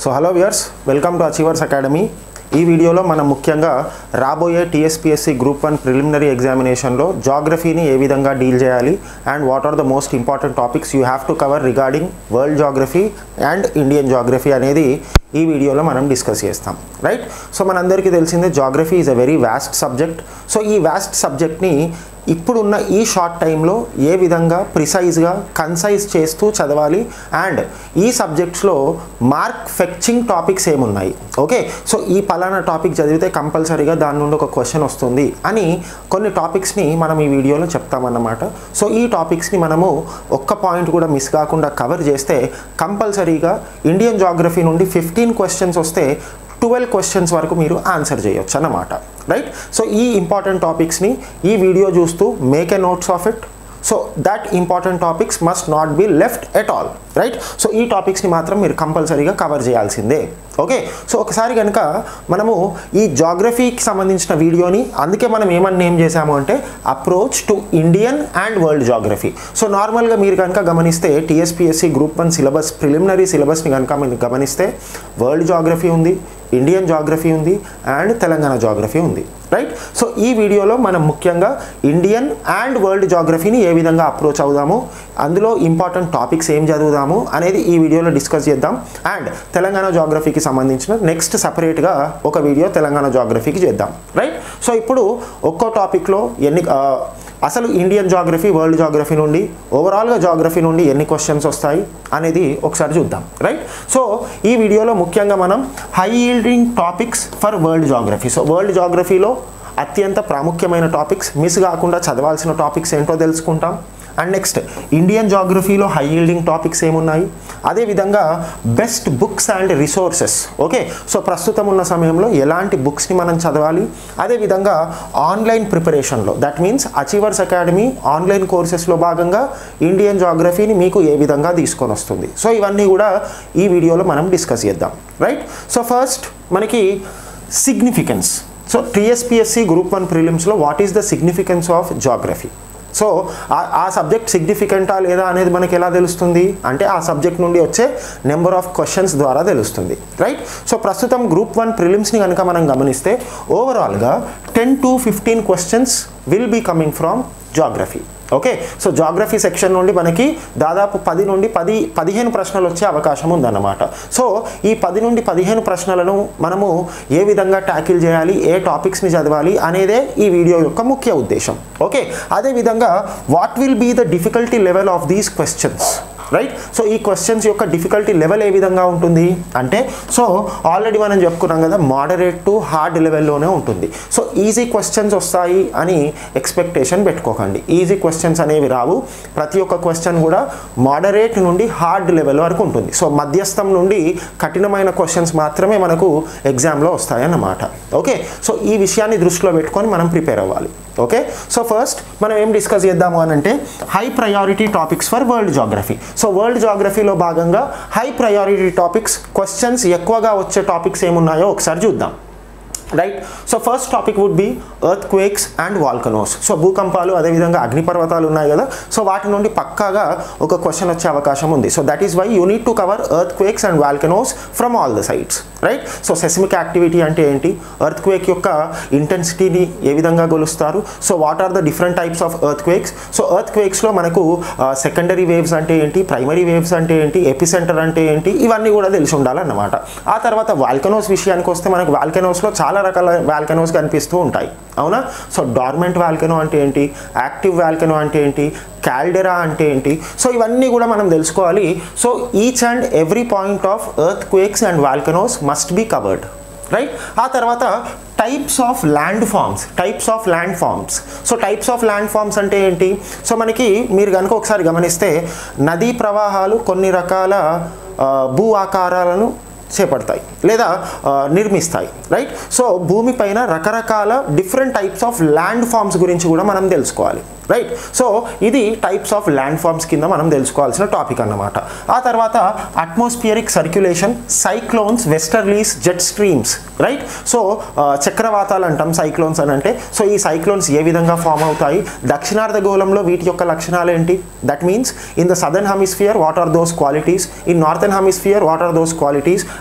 so hello viewers welcome to Achievers Academy ఈ వీడియోలో మనం ముఖ్యంగా రాబోయే టీఎస్పీఎస్సీ గ్రూప్ వన్ ప్రిలిమినరీ ఎగ్జామినేషన్లో జాగ్రఫీని ఏ విధంగా డీల్ చేయాలి and what are the most important topics you have to cover regarding world geography and Indian geography అనేది ఈ వీడియోలో మనం డిస్కస్ చేస్తాం రైట్ సో మనందరికీ తెలిసిందే geography is a very vast subject so ఈ వ్యాస్ట్ సబ్జెక్ట్ని ఇప్పుడున్న ఈ షార్ట్ టైంలో ఏ విధంగా ప్రిసైజ్గా కన్సైజ్ చేస్తూ చదవాలి అండ్ ఈ సబ్జెక్ట్స్లో మార్క్ ఫెక్చింగ్ టాపిక్స్ ఏమున్నాయి ఓకే సో ఈ పలానా టాపిక్ చదివితే కంపల్సరీగా దాని నుండి ఒక క్వశ్చన్ వస్తుంది అని కొన్ని టాపిక్స్ని మనం ఈ వీడియోలో చెప్తామన్నమాట సో ఈ టాపిక్స్ని మనము ఒక్క పాయింట్ కూడా మిస్ కాకుండా కవర్ చేస్తే కంపల్సరీగా ఇండియన్ జాగ్రఫీ నుండి ఫిఫ్టీన్ క్వశ్చన్స్ వస్తే ట్వెల్వ్ క్వశ్చన్స్ వరకు మీరు ఆన్సర్ చేయొచ్చు అన్నమాట రైట్ సో ఈ ఇంపార్టెంట్ టాపిక్స్ని ఈ వీడియో చూస్తూ make a notes of it so that important topics must not be left at all right so ఈ టాపిక్స్ని మాత్రం మీరు కంపల్సరీగా కవర్ చేయాల్సిందే ఓకే సో ఒకసారి కనుక మనము ఈ జాగ్రఫీకి సంబంధించిన వీడియోని అందుకే మనం ఏమని నేమ్ చేసాము అంటే approach to Indian and world geography so నార్మల్గా మీరు కనుక గమనిస్తే TSPSC group one syllabus preliminary సిలబస్ని కనుక మీరు గమనిస్తే వరల్డ్ జాగ్రఫీ ఉంది ఇండియన్ జాగ్రఫీ ఉంది అండ్ తెలంగాణ జాగ్రఫీ ఉంది రైట్ సో ఈ వీడియోలో మనం ముఖ్యంగా ఇండియన్ అండ్ వరల్డ్ జాగ్రఫీని ఏ విధంగా అప్రోచ్ అవుదాము అందులో ఇంపార్టెంట్ టాపిక్స్ ఏం చదువుదాము అనేది ఈ వీడియోలో డిస్కస్ చేద్దాం అండ్ తెలంగాణ జాగ్రఫీకి సంబంధించిన నెక్స్ట్ సపరేట్గా ఒక వీడియో తెలంగాణ జాగ్రఫీకి చేద్దాం రైట్ సో ఇప్పుడు ఒక్కో టాపిక్లో ఎన్ని ఆ, అసలు ఇండియన్ జాగ్రఫీ వరల్డ్ జాగ్రఫీ నుండి ఓవరాల్గా జాగ్రఫీ నుండి ఎన్ని క్వశ్చన్స్ వస్తాయి అనేది ఒకసారి చూద్దాం రైట్ సో ఈ వీడియోలో ముఖ్యంగా మనం high yielding topics for world geography so world జాగ్రఫీలో అత్యంత ప్రాముఖ్యమైన టాపిక్స్ మిస్ కాకుండా చదవాల్సిన టాపిక్స్ ఏంటో తెలుసుకుంటాం అండ్ నెక్స్ట్ ఇండియన్ జాగ్రఫీలో హై ఈల్డింగ్ టాపిక్స్ ఏమున్నాయి అదేవిధంగా best books and resources okay so ప్రస్తుతం ఉన్న సమయంలో ఎలాంటి బుక్స్ని మనం చదవాలి అదేవిధంగా ఆన్లైన్ ప్రిపరేషన్లో that means Achievers Academy online కోర్సెస్లో భాగంగా ఇండియన్ జాగ్రఫీని మీకు ఏ విధంగా తీసుకొని వస్తుంది సో ఇవన్నీ కూడా ఈ వీడియోలో మనం డిస్కస్ చేద్దాం రైట్ సో ఫస్ట్ మనకి significance so TSPSC group one ప్రిలిమ్స్లో what is the significance of geography so ఆ- ఆ సబ్జెక్ట్ సిగ్నిఫికెంటా లేదా అనేది మనకి ఎలా తెలుస్తుంది అంటే ఆ సబ్జెక్ట్ నుండి వచ్చే నెంబర్ ఆఫ్ క్వశ్చన్స్ ద్వారా తెలుస్తుంది రైట్ సో ప్రస్తుతం గ్రూప్ వన్ ప్రిలిమ్స్ని కనుక మనం గమనిస్తే ఓవరాల్గా ten to fifteen questions will be coming from geography okay so geography section నుండి మనకి దాదాపు పది నుండి పది పదిహేను ప్రశ్నలు వచ్చే అవకాశం ఉందన్నమాట సో ఈ పది నుండి పదిహేను ప్రశ్నలను మనము ఏ విధంగా ట్యాకిల్ చేయాలి ఏ టాపిక్స్ని చదవాలి అనేదే ఈ వీడియో యొక్క ముఖ్య ఉద్దేశం ఓకే అదేవిధంగా what will be the difficulty level of these questions right so ఈ క్వశ్చన్స్ యొక్క డిఫికల్టీ లెవెల్ ఏ విధంగా ఉంటుంది అంటే సో ఆల్రెడీ మనం చెప్పుకున్నాం కదా మోడరేట్ టు హార్డ్ లెవెల్లోనే ఉంటుంది సో ఈజీ క్వశ్చన్స్ వస్తాయి అని ఎక్స్పెక్టేషన్ పెట్టుకోకండి ఈజీ క్వశ్చన్స్ అనేవి రావు ప్రతి ఒక్క క్వశ్చన్ కూడా మోడరేట్ నుండి హార్డ్ లెవెల్ వరకు ఉంటుంది సో మధ్యస్థం నుండి కఠినమైన క్వశ్చన్స్ మాత్రమే మనకు ఎగ్జామ్లో వస్తాయన్నమాట ఓకే సో ఈ విషయాన్ని దృష్టిలో పెట్టుకొని మనం ప్రిపేర్ అవ్వాలి ఓకే సో ఫస్ట్ మనం ఏం డిస్కస్ చేద్దాము అని అంటే high priority topics for world geography so world జాగ్రఫీలో భాగంగా హై ప్రయారిటీ టాపిక్స్ క్వశ్చన్స్ ఎక్కువగా వచ్చే టాపిక్స్ ఏమున్నాయో ఒకసారి చూద్దాం right so first topic would be earthquakes and volcanoes so భూకంపాలు అదేవిధంగా అగ్నిపర్వతాలు ఉన్నాయి కదా సో వాటి నుండి పక్కాగా ఒక క్వశ్చన్ వచ్చే అవకాశం ఉంది so that is why you need to cover earthquakes and volcanoes from all the sides right so seismic activity అంటే ఏంటి ఎర్త్ క్వేక్ యొక్క ఇంటెన్సిటీని ఏ విధంగా కొలుస్తారు so what are the different types of earthquakes so ఎర్త్ క్వేక్స్లో మనకు సెకండరీ వేవ్స్ అంటే ఏంటి ప్రైమరీ వేవ్స్ అంటే ఏంటి ఎపిసెంటర్ అంటే ఏంటి ఇవన్నీ కూడా తెలిసి ఉండాలన్నమాట ఆ తర్వాత వాల్కనోస్ విషయానికి వస్తే మనకు వాల్కనోస్లో చాలా రకాల వాల్కనోస్ కనిపిస్తూ ఉంటాయి అవునా సో డార్మెంట్ వాల్కనో అంటే ఏంటి యాక్టివ్ వాల్కనో అంటే ఏంటి క్యాల్డెరా అంటే ఏంటి సో ఇవన్నీ కూడా మనం తెలుసుకోవాలి so each and every point of earthquakes and volcanoes must be covered right ఆ తర్వాత types of landforms types of landforms so types of landforms అంటే ఏంటి సో మనకి మీరు కనుక ఒకసారి గమనిస్తే నదీ ప్రవాహాలు కొన్ని రకాల ఆ, భూ ఆకారాలను చేపడతాయి లేదా ఆ, నిర్మిస్తాయి రైట్ సో భూమిపైన రకరకాల different types of landforms గురించి కూడా మనం తెలుసుకోవాలి రైట్ సో ఇది టైప్స్ ఆఫ్ ల్యాండ్ ఫార్మ్స్ కింద మనం తెలుసుకోవాల్సిన టాపిక్ అన్నమాట ఆ తర్వాత atmospheric circulation cyclones westerlies jet streams right so చక్రవాతాలు అంటాం సైక్లోన్స్ అని అంటే సో ఈ సైక్లోన్స్ ఏ విధంగా ఫామ్ అవుతాయి దక్షిణార్ధ గోళంలో వీటి యొక్క లక్షణాలు ఏంటి that means in the southern hemisphere what are those qualities in northern hemisphere what are those qualities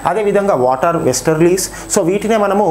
అదేవిధంగా వాటర్ వెస్టర్లీస్ సో వీటినే మనము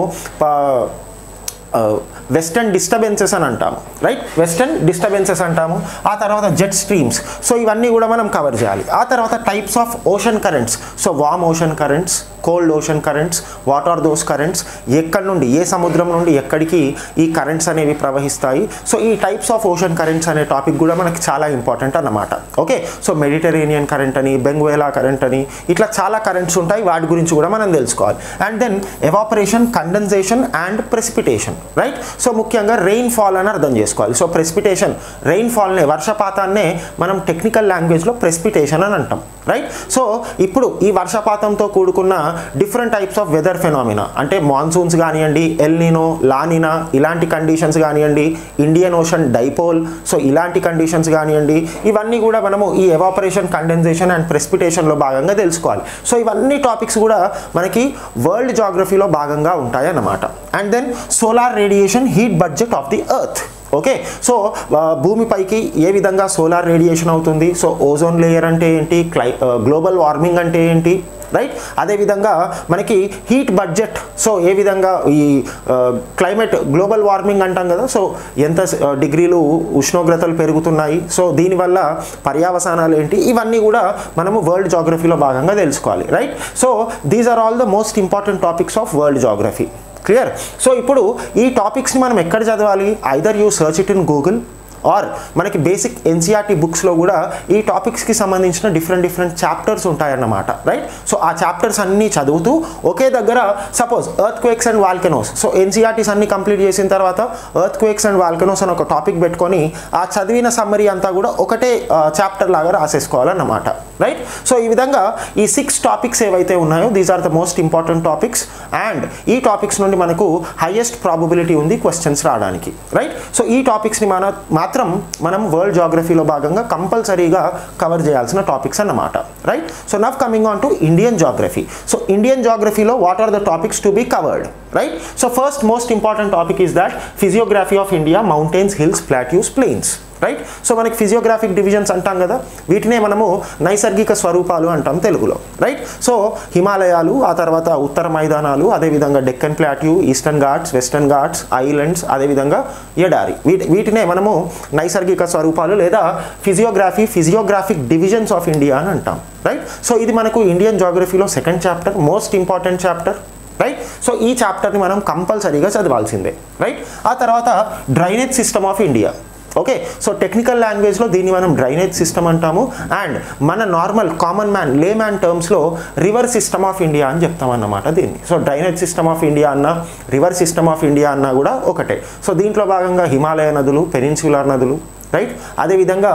వెస్టర్న్ డిస్టర్బెన్సెస్ అని అంటాము రైట్ వెస్టర్న్ డిస్టర్బెన్సెస్ అంటాము ఆ తర్వాత జెట్ స్ట్రీమ్స్ సో ఇవన్నీ కూడా మనం కవర్ చేయాలి ఆ తర్వాత types of ocean currents so warm ocean currents cold ocean currents what are those currents ఎక్కడి నుండి ఏ సముద్రం నుండి ఎక్కడికి ఈ కరెంట్స్ అనేవి ప్రవహిస్తాయి సో ఈ టైప్స్ ఆఫ్ ఓషన్ కరెంట్స్ అనే టాపిక్ కూడా మనకి చాలా ఇంపార్టెంట్ అన్నమాట ఓకే సో మెడిటరేనియన్ కరెంట్ అని బెంగువేలా కరెంట్ అని ఇట్లా చాలా కరెంట్స్ ఉంటాయి వాటి గురించి కూడా మనం తెలుసుకోవాలి and then evaporation condensation and precipitation right so ముఖ్యంగా రెయిన్ ఫాల్ అని అర్థం చేసుకోవాలి సో ప్రెసిపిటేషన్ రెయిన్ ఫాల్నే వర్షపాతాన్నే మనం టెక్నికల్ లాంగ్వేజ్లో ప్రెసిపిటేషన్ అని అంటాం రైట్ సో ఇప్పుడు ఈ వర్షపాతంతో కూడుకున్న different types of weather phenomena అంటే మాన్సూన్స్ కానివ్వండి ఎల్నినో లానినా ఇలాంటి కండిషన్స్ కానివ్వండి ఇండియన్ ఓషన్ డైపోల్ సో ఇలాంటి కండిషన్స్ కానివ్వండి ఇవన్నీ కూడా మనము ఈ ఎవాపరేషన్ కండెన్సేషన్ అండ్ ప్రెసిపిటేషన్లో భాగంగా తెలుసుకోవాలి సో ఇవన్నీ టాపిక్స్ కూడా మనకి వరల్డ్ జాగ్రఫీలో భాగంగా ఉంటాయి అన్నమాట and then solar radiation heat budget of the earth okay so ఆ, భూమిపైకి ఏ విధంగా సోలార్ రేడియేషన్ అవుతుంది సో ఓజోన్ లేయర్ అంటే ఏంటి క్లై గ్లోబల్ వార్మింగ్ అంటే ఏంటి రైట్ అదేవిధంగా మనకి హీట్ బడ్జెట్ సో ఏ విధంగా ఈ క్లైమేట్ గ్లోబల్ వార్మింగ్ అంటాం కదా సో ఎంత ఆ, డిగ్రీలు ఉష్ణోగ్రతలు పెరుగుతున్నాయి సో దీనివల్ల పర్యావసానాలు ఏంటి ఇవన్నీ కూడా మనము వరల్డ్ జాగ్రఫీలో భాగంగా తెలుసుకోవాలి right so these are all the most important topics of world geography clear so ఇప్పుడు ఈ టాపిక్స్ని మనం ఎక్కడ చదవాలి either you search it in Google or మనకి బేసిక్ ఎన్సీఆర్టీ బుక్స్లో కూడా ఈ టాపిక్స్కి సంబంధించిన డిఫరెంట్ డిఫరెంట్ చాప్టర్స్ ఉంటాయన్నమాట రైట్ సో ఆ చాప్టర్స్ అన్నీ చదువుతూ ఒకే దగ్గర suppose earthquakes and volcanoes so NCERTs అన్ని కంప్లీట్ చేసిన తర్వాత ఎర్త్ క్వేక్స్ అండ్ వాల్కెనోస్ అని ఒక టాపిక్ పెట్టుకొని ఆ చదివిన సమ్మరీ అంతా కూడా ఒకటే చాప్టర్ లాగా రాసేసుకోవాలన్నమాట రైట్ సో ఈ విధంగా ఈ సిక్స్ టాపిక్స్ ఏవైతే ఉన్నాయో these are the most important topics and ఈ టాపిక్స్ నుండి మనకు హైయెస్ట్ ప్రాబబిలిటీ ఉంది క్వశ్చన్స్ రావడానికి రైట్ సో ఈ టాపిక్స్ని మన మాత్రం మనం వరల్డ్ జాగ్రఫీలో భాగంగా కంపల్సరీగా కవర్ చేయాల్సిన టాపిక్స్ అన్నమాట right so now coming on to Indian geography so Indian జాగ్రఫీలో what are the topics to be covered right so first most important topic is that physiography of India mountains hills plateaus plains right so మనకి physiographic divisions అంటాం కదా వీటినే మనము నైసర్గిక స్వరూపాలు అంటాం తెలుగులో రైట్ సో హిమాలయాలు ఆ తర్వాత ఉత్తర మైదానాలు అదేవిధంగా Deccan plateau eastern Ghats western Ghats islands అదేవిధంగా ఎడారి వీటి వీటినే మనము నైసర్గిక స్వరూపాలు లేదా physiography physiographic divisions of India అని అంటాం రైట్ సో ఇది మనకు ఇండియన్ జాగ్రఫీలో second chapter most important chapter right so ఈ చాప్టర్ని మనం కంపల్సరీగా చదవాల్సిందే రైట్ ఆ తర్వాత drainage system of India okay so technical లాంగ్వేజ్లో దీన్ని మనం డ్రైనేజ్ సిస్టమ్ అంటాము అండ్ మన normal common man layman టర్మ్స్లో రివర్ సిస్టమ్ ఆఫ్ ఇండియా అని చెప్తాం అన్నమాట దీన్ని so drainage system of India అన్న రివర్ సిస్టమ్ ఆఫ్ ఇండియా అన్న కూడా ఒకటే సో దీంట్లో భాగంగా హిమాలయ నదులు పెనిన్సులార్ నదులు రైట్ అదేవిధంగా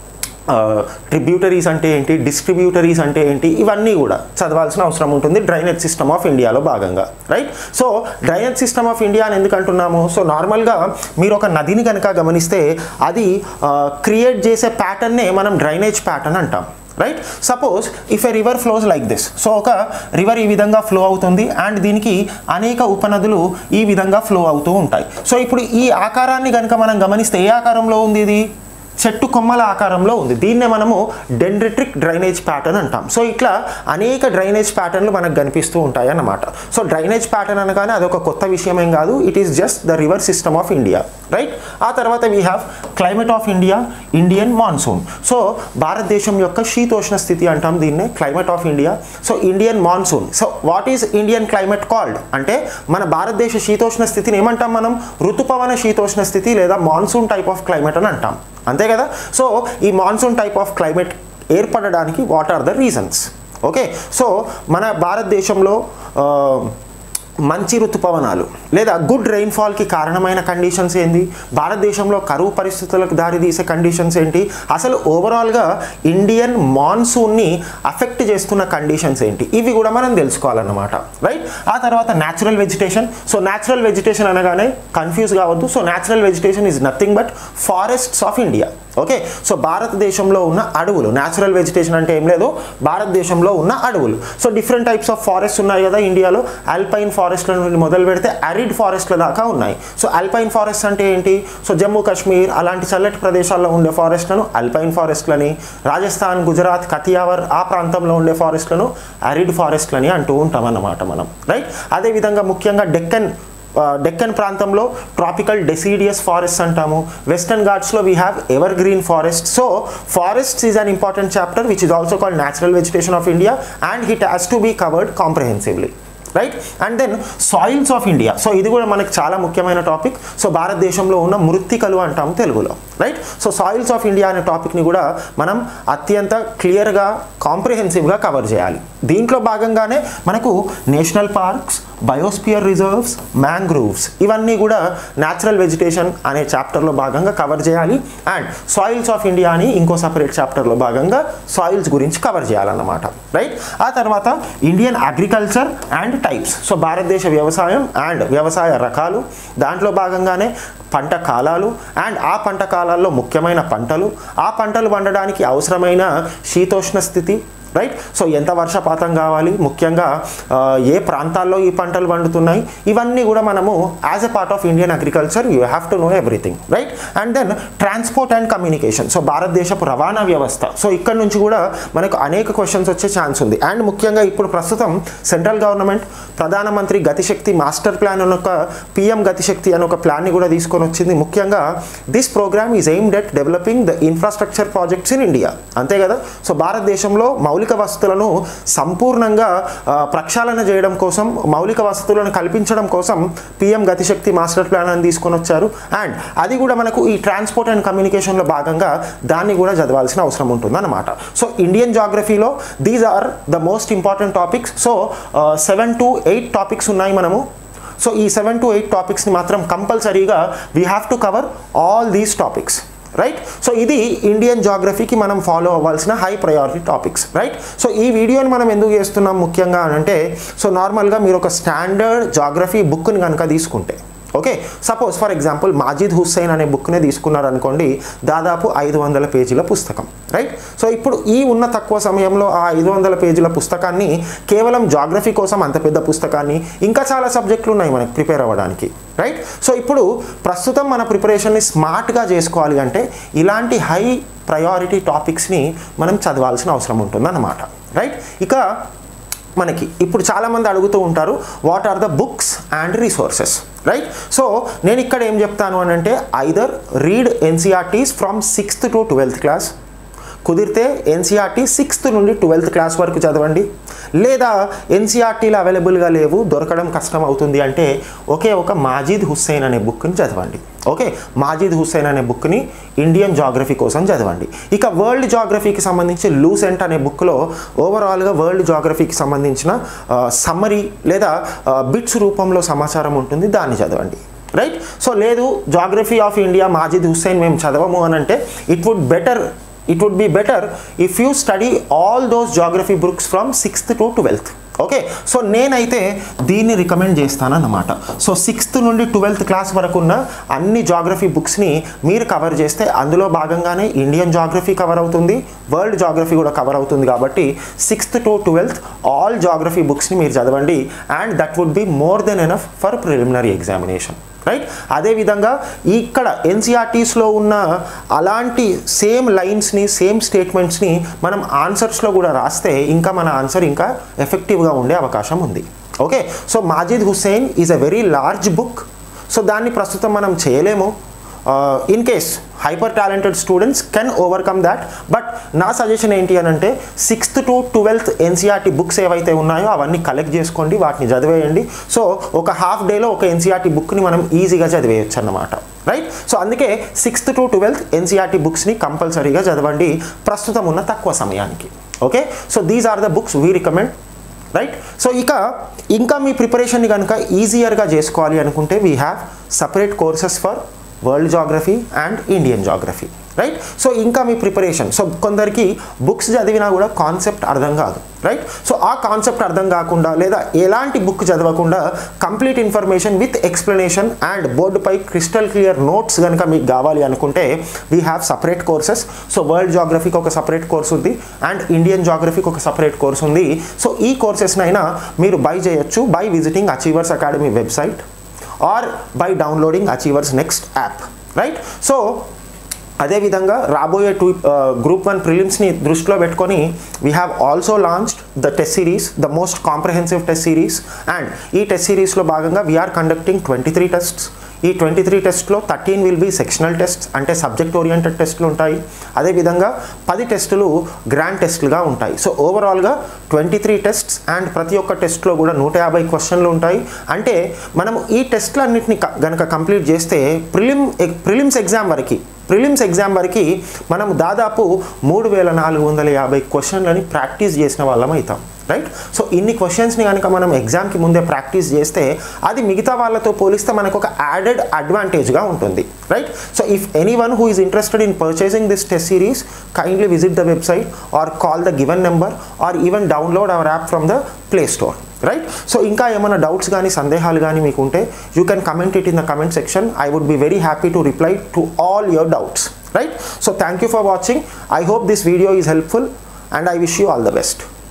ట్రిబ్యూటరీస్ అంటే ఏంటి డిస్ట్రిబ్యూటరీస్ అంటే ఏంటి ఇవన్నీ కూడా చదవాల్సిన అవసరం ఉంటుంది డ్రైనేజ్ సిస్టమ్ ఆఫ్ ఇండియాలో భాగంగా right so drainage system of India అని ఎందుకు అంటున్నాము సో నార్మల్గా మీరు ఒక నదిని కనుక గమనిస్తే అది క్రియేట్ చేసే ప్యాటర్న్నే మనం డ్రైనేజ్ ప్యాటర్న్ అంటాం right suppose if a river flows like this so ఒక రివర్ ఈ విధంగా ఫ్లో అవుతుంది అండ్ దీనికి అనేక ఉపనదులు ఈ విధంగా ఫ్లో అవుతూ ఉంటాయి సో ఇప్పుడు ఈ ఆకారాన్ని కనుక మనం గమనిస్తే ఏ ఆకారంలో ఉంది ఇది చెట్టు కొమ్మల ఆకారంలో ఉంది దీన్నే మనము డెండ్రిట్రిక్ డ్రైనేజ్ ప్యాటర్న్ అంటాం సో ఇట్లా అనేక డ్రైనేజ్ ప్యాటర్న్లు మనకు కనిపిస్తూ ఉంటాయి అన్నమాట సో డ్రైనేజ్ ప్యాటర్న్ అనగానే అదొక కొత్త విషయం ఏం కాదు it is just the river system of India right ఆ తర్వాత we have climate of India Indian monsoon so భారతదేశం యొక్క శీతోష్ణ స్థితి అంటాం దీన్నే climate of India so Indian monsoon so what is Indian climate called అంటే మన భారతదేశ శీతోష్ణ స్థితిని ఏమంటాం మనం ఋతుపవన శీతోష్ణ స్థితి లేదా మాన్సూన్ టైప్ ఆఫ్ క్లైమేట్ అని అంటాం అంతే కదా సో ఈ మాన్సూన్ టైప్ ఆఫ్ క్లైమేట్ ఏర్పడడానికి what are the reasons okay so మన భారతదేశంలో ఆ, మంచి ఋతుపవనాలు లేదా గుడ్ రెయిన్ఫాల్కి కారణమైన కండిషన్స్ ఏంటి భారతదేశంలో కరువు పరిస్థితులకు దారితీసే కండిషన్స్ ఏంటి అసలు ఓవరాల్గా ఇండియన్ మాన్సూన్ని అఫెక్ట్ చేస్తున్న కండిషన్స్ ఏంటి ఇవి కూడా మనం తెలుసుకోవాలన్నమాట రైట్ ఆ తర్వాత natural vegetation so natural vegetation అనగానే కన్ఫ్యూజ్ కావద్దు so natural vegetation is nothing but forests of India okay so భారతదేశంలో ఉన్న అడవులు న్యాచురల్ వెజిటేషన్ అంటే ఏం లేదు భారతదేశంలో ఉన్న అడవులు so different types of forest ఉన్నాయి కదా ఇండియాలో ఆల్పైన్ ఫారెస్ట్ల నుండి మొదలు పెడితే అరిడ్ ఫారెస్ట్ల దాకా ఉన్నాయి సో అల్పైన్ ఫారెస్ట్ అంటే ఏంటి సో జమ్మూ కాశ్మీర్ అలాంటి చల్లటి ప్రదేశాల్లో ఉండే ఫారెస్ట్లను అల్పైన్ ఫారెస్ట్లని రాజస్థాన్ గుజరాత్ కతియావర్ ఆ ప్రాంతంలో ఉండే ఫారెస్ట్లను అరిడ్ ఫారెస్ట్లని అంటూ ఉంటాం అన్నమాట మనం రైట్ అదేవిధంగా ముఖ్యంగా డెక్కన్ డెక్కన్ ప్రాంతంలో ట్రాపికల్ డెసిడియస్ ఫారెస్ట్ అంటాము వెస్టర్న్ ఘాట్స్లో we have evergreen forest so forests is an important chapter which is also called natural vegetation of India and it has to be covered comprehensively right and then soils of India so ఇది కూడా మనకి చాలా ముఖ్యమైన topic so భారతదేశంలో ఉన్న మృత్తికలు అంటాము తెలుగులో right so soils of India అనే టాపిక్ని కూడా మనం అత్యంత క్లియర్గా కాంప్రిహెన్సివ్గా కవర్ చేయాలి దీంట్లో భాగంగానే మనకు national parks biosphere reserves mangroves ఇవన్నీ కూడా న్యాచురల్ వెజిటేషన్ అనే చాప్టర్లో భాగంగా కవర్ చేయాలి అండ్ సాయిల్స్ ఆఫ్ ఇండియా అని ఇంకో సపరేట్ చాప్టర్లో భాగంగా సాయిల్స్ గురించి కవర్ చేయాలన్నమాట రైట్ ఆ తర్వాత Indian agriculture and types so భారతదేశ వ్యవసాయం అండ్ వ్యవసాయ రకాలు దాంట్లో భాగంగానే పంట కాలాలు అండ్ ఆ పంట కాలాల్లో ముఖ్యమైన పంటలు ఆ పంటలు పండడానికి అవసరమైన శీతోష్ణ స్థితి రైట్ సో ఎంత వర్షపాతం కావాలి ముఖ్యంగా ఆ, ఏ ప్రాంతాల్లో ఈ పంటలు పండుతున్నాయి ఇవన్నీ కూడా మనము as a part of Indian agriculture you have to know everything right and then transport and communication so భారతదేశపు రవాణా వ్యవస్థ సో ఇక్కడ నుంచి కూడా మనకు అనేక క్వశ్చన్స్ వచ్చే ఛాన్స్ ఉంది అండ్ ముఖ్యంగా ఇప్పుడు ప్రస్తుతం సెంట్రల్ గవర్నమెంట్ ప్రధానమంత్రి గతిశక్తి మాస్టర్ ప్లాన్ అని ఒక పిఎం గతిశక్తి అని ఒక ప్లాన్ని కూడా తీసుకొని వచ్చింది ముఖ్యంగా this program is aimed at developing the infrastructure projects in India అంతే కదా సో భారతదేశంలో మౌలిక వసతులను సంపూర్ణంగా ఆ, ప్రక్షాళన చేయడం కోసం మౌలిక వసతులను కల్పించడం కోసం పిఎం గతిశక్తి మాస్టర్ ప్లాన్ అని తీసుకొని వచ్చారు అండ్ అది కూడా మనకు ఈ ట్రాన్స్పోర్ట్ అండ్ కమ్యూనికేషన్లో భాగంగా దాన్ని కూడా చదవాల్సిన అవసరం ఉంటుంది అనమాట సో ఇండియన్ జాగ్రఫీలో these are the most important topics so seven to eight topics ఉన్నాయి మనము సో ఈ సెవెన్ టు ఎయిట్ టాపిక్స్ని మాత్రం కంపల్సరీగా we have to cover all these topics right so ఇది ఇండియన్ జాగ్రఫీకి మనం ఫాలో అవ్వాల్సిన high priority topics right so ఈ వీడియోని మనం ఎందుకు చేస్తున్నాం ముఖ్యంగా అని అంటే సో నార్మల్గా మీరు ఒక స్టాండర్డ్ జాగ్రఫీ బుక్ని కనుక తీసుకుంటే okay suppose for example Majid Hussain అనే బుక్నే తీసుకున్నారనుకోండి దాదాపు ఐదు వందల పేజీల పుస్తకం రైట్ సో ఇప్పుడు ఈ ఉన్న తక్కువ సమయంలో ఆ ఐదు వందల పేజీల పుస్తకాన్ని కేవలం జాగ్రఫీ కోసం అంత పెద్ద పుస్తకాన్ని ఇంకా చాలా సబ్జెక్టులు ఉన్నాయి మనకి ప్రిపేర్ అవ్వడానికి రైట్ సో ఇప్పుడు ప్రస్తుతం మన ప్రిపరేషన్ని స్మార్ట్గా చేసుకోవాలి అంటే ఇలాంటి హై ప్రయారిటీ టాపిక్స్ని మనం చదవాల్సిన అవసరం ఉంటుందన్నమాట రైట్ ఇక మనకి ఇప్పుడు చాలామంది అడుగుతూ ఉంటారు what are the books and resources right so నేను ఇక్కడ ఏం చెప్తాను అని అంటే either read NCERTs from sixth to twelfth class కుదిరితే ఎన్సీఆర్టీ సిక్స్త్ నుండి ట్వెల్త్ క్లాస్ వరకు చదవండి లేదా ఎన్సీఆర్టీలు అవైలబుల్గా లేవు దొరకడం కష్టం అవుతుంది అంటే ఒకే ఒక మాజీద్ హుస్సేన్ అనే బుక్ని చదవండి ఓకే మాజీద్ హుస్సేన్ అనే బుక్ని ఇండియన్ జాగ్రఫీ కోసం చదవండి ఇక వరల్డ్ జాగ్రఫీకి సంబంధించి లూసెంట్ అనే బుక్లో ఓవరాల్గా వరల్డ్ జాగ్రఫీకి సంబంధించిన సమ్మరీ లేదా బిట్స్ రూపంలో సమాచారం ఉంటుంది దాన్ని చదవండి రైట్ సో లేదు geography of India Majid Hussain మేము చదవము అని అంటే it would better it would be better if you study all those geography books from sixth to twelfth okay so నేనైతే దీన్ని రికమెండ్ చేస్తానన్నమాట సో సిక్స్త్ నుండి ట్వెల్త్ క్లాస్ వరకు ఉన్న అన్ని జాగ్రఫీ బుక్స్ని మీరు కవర్ చేస్తే అందులో భాగంగానే ఇండియన్ జాగ్రఫీ కవర్ అవుతుంది వరల్డ్ జాగ్రఫీ కూడా కవర్ అవుతుంది కాబట్టి sixth to twelfth all geography బుక్స్ని మీరు చదవండి and that would be more than enough for preliminary examination right అదేవిధంగా ఇక్కడ ఎన్సీఆర్టీస్లో ఉన్న అలాంటి సేమ్ లైన్స్ని సేమ్ స్టేట్మెంట్స్ని మనం ఆన్సర్స్లో కూడా రాస్తే ఇంకా మన ఆన్సర్ ఇంకా ఎఫెక్టివ్గా ఉండే అవకాశం ఉంది okay so Majid Hussain is a very large book so దాన్ని ప్రస్తుతం మనం చేయలేము in case hyper talented students can overcome that but నా సజెషన్ ఏంటి అని అంటే sixth to twelfth NCERT books ఏవైతే ఉన్నాయో అవన్నీ కలెక్ట్ చేసుకోండి వాటిని చదివేయండి సో ఒక హాఫ్ డేలో ఒక ఎన్సీఆర్టీ బుక్ని మనం ఈజీగా చదివేయచ్చు అన్నమాట రైట్ సో అందుకే సిక్స్త్ టు ట్వెల్త్ ఎన్సీఆర్టీ బుక్స్ని కంపల్సరీగా చదవండి ప్రస్తుతం ఉన్న తక్కువ సమయానికి okay so these are the books we recommend right so ఇక ఇంకా మీ ప్రిపరేషన్ని కనుక ఈజియర్గా చేసుకోవాలి అనుకుంటే we have separate courses for world geography and Indian geography right so ఇంకా మీ ప్రిపరేషన్ సో కొందరికి బుక్స్ చదివినా కూడా కాన్సెప్ట్ అర్థం కాదు రైట్ సో ఆ కాన్సెప్ట్ అర్థం కాకుండా లేదా ఎలాంటి బుక్ చదవకుండా complete information with explanation and బోర్డుపై క్రిస్టల్ క్లియర్ నోట్స్ కనుక మీకు కావాలి అనుకుంటే we have separate courses so world జాగ్రఫీకి ఒక సపరేట్ కోర్స్ ఉంది అండ్ ఇండియన్ జాగ్రఫీకి ఒక సపరేట్ కోర్స్ ఉంది సో ఈ కోర్సెస్నైనా మీరు బై చేయొచ్చు by visiting Achievers Academy website or by downloading Achievers Next app right so అదేవిధంగా రాబోయే టూ గ్రూప్ వన్ ప్రిలిమ్స్ని దృష్టిలో పెట్టుకొని we have also launched the test series the most comprehensive test series and ఈ టెస్ట్ సిరీస్లో భాగంగా we are conducting twenty three tests ఈ ట్వంటీ త్రీ టెస్ట్లో thirteen will be sectional test అంటే సబ్జెక్ట్ ఓరియంటెడ్ టెస్టులు ఉంటాయి అదేవిధంగా పది టెస్టులు గ్రాండ్ టెస్టులుగా ఉంటాయి సో ఓవరాల్గా ట్వంటీ త్రీ టెస్ట్స్ అండ్ ప్రతి ఒక్క టెస్ట్లో కూడా నూట యాభై క్వశ్చన్లు ఉంటాయి అంటే మనం ఈ టెస్ట్లన్నింటినీ గనక కంప్లీట్ చేస్తే ప్రిలిమ్ ప్రిలిమ్స్ ఎగ్జామ్ వరకు ప్రిలిమ్స్ ఎగ్జామ్ వరకు మనం దాదాపు మూడు వేల నాలుగు వందల యాభై క్వశ్చన్లని ప్రాక్టీస్ చేసిన వాళ్ళం అవుతాం రైట్ సో ఇన్ని క్వశ్చన్స్ని కనుక మనం ఎగ్జామ్కి ముందే ప్రాక్టీస్ చేస్తే అది మిగతా వాళ్ళతో పోలిస్తే మనకు ఒక యాడెడ్ అడ్వాంటేజ్గా ఉంటుంది right so if any one who is interested in purchasing this test series kindly visit the website or call the given number or even download our app from the Play Store right so ఇంకా ఏమైనా doubts కానీ సందేహాలు కానీ మీకు ఉంటే you can comment it in the comment section I would be very happy to reply to all your doubts right so thank you for watching I hope this video is helpful and I wish you all the best